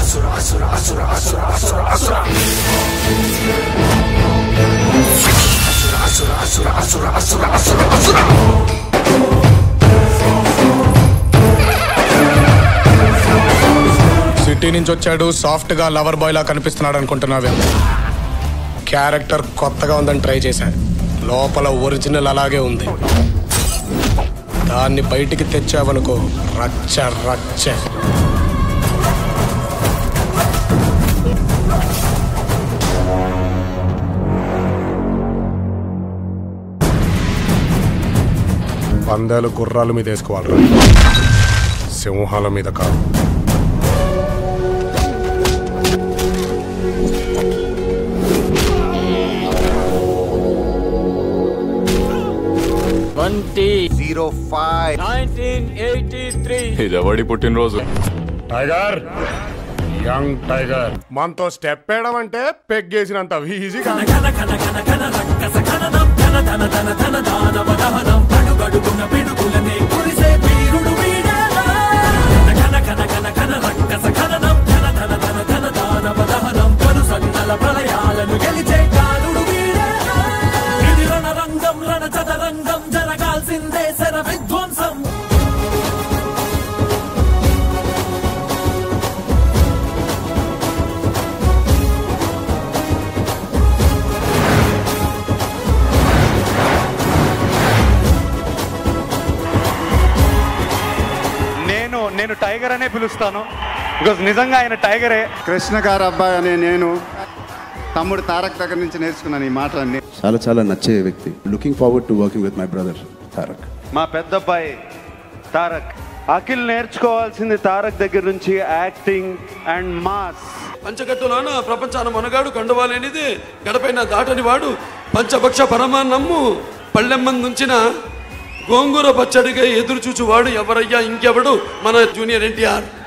city నుంచి వచ్చాడు soft గా లవర్ బాయ్ లా కనిపిస్తున్నాడు అనుకుంటున్నావే క్యారెక్టర్ కొత్తగా ఉందని ట్రై చేశాను లోపల ఒరిజినల్ అలాగే ఉంది దాన్ని బయటికి తెచ్చావనుకో రచ్చ రచ్చ పందాలు గుర్రాల మీద వేసుకోవాలి సింహాల మీద కాదు twenty zero five nineteen eighty three ఇదెవడి పుట్టినరోజు టైగర్ యంగ్ టైగర్ మనతో స్టెప్ వేయడం అంటే పెగ్గేసినంత ఈజీ కాదు ప్రళయాలను గెలిచే కాలుడు వీడేనా ఇది రణరంగం రణ చదరంగం జరగాల్సిందే శర విధ్వంసం నేను నేను టైగర్ అనే పిలుస్తాను బికాజ్ నిజంగా ఆయన టైగరే కృష్ణ గారు అబ్బాయి అనే నేను తమ్ముడు తారక్ దగ్గర నుంచి నేర్చుకున్నాను ఈ మాటలన్నీ చాలా చాలా నచ్చే వ్యక్తి looking forward to working with my brother Tarak మా పెద్ద అబ్బాయి తారక్ అఖిల్ నేర్చుకోవాల్సింది తారక్ దగ్గర నుంచి యాక్టింగ్ అండ్ మాస్ పంచకట్టులోన ప్రపంచాన మనగాడు కండువాలేనిది గడపైన దాటని వాడు పంచభక్ష పరమాన్నమ్ము పళ్ళెమ్మందుంచిన గోంగూర పచ్చడిగా ఎదురు చూచువాడు ఎవరయ్యా ఇంకెవడు మన జూనియర్ ఎన్టీఆర్